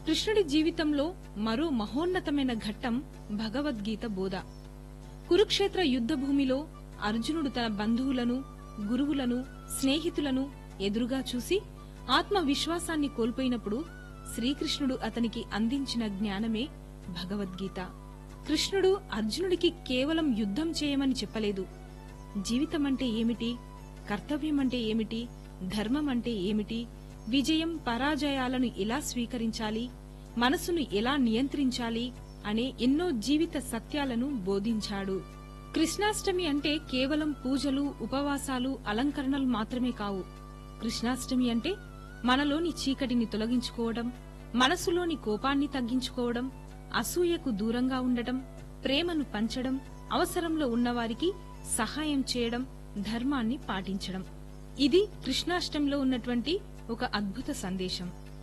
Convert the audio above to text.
కృష్ణుడి జీవితంలో మరో మహోన్నతమైన ఘట్టం భగవద్గీత బోధ కురుక్షేత్ర యుద్ధ భూమిలో అర్జునుడు తన బంధువులను గురువులను స్నేహితులను ఎదురుగా చూసి ఆత్మవిశ్వాసాన్ని కోల్పోయినప్పుడు శ్రీకృష్ణుడు అతనికి అందించిన జ్ఞానమే భగవద్గీత కృష్ణుడు అర్జునుడికి కేవలం యుద్ధం చేయమని చెప్పలేదు జీవితం అంటే ఏమిటి కర్తవ్యం అంటే ఏమిటి ధర్మం అంటే ఏమిటి విజయం పరాజయాలను ఎలా స్వీకరించాలి మనసును ఎలా నియంత్రించాలి అనే ఎన్నో జీవిత సత్యాలను బోధించాడు కృష్ణాష్టమి అంటే కేవలం పూజలు ఉపవాసాలు అలంకరణలు మాత్రమే కావు కృష్ణాష్టమి అంటే మనలోని చీకటిని తొలగించుకోవడం మనసులోని కోపాన్ని తగ్గించుకోవడం అసూయకు దూరంగా ఉండటం ప్రేమను పంచడం అవసరంలో ఉన్నవారికి సహాయం చేయడం ధర్మాన్ని పాటించడం ఇది కృష్ణాష్టమిలో ఉన్నటువంటి ఒక అద్భుత సందేశం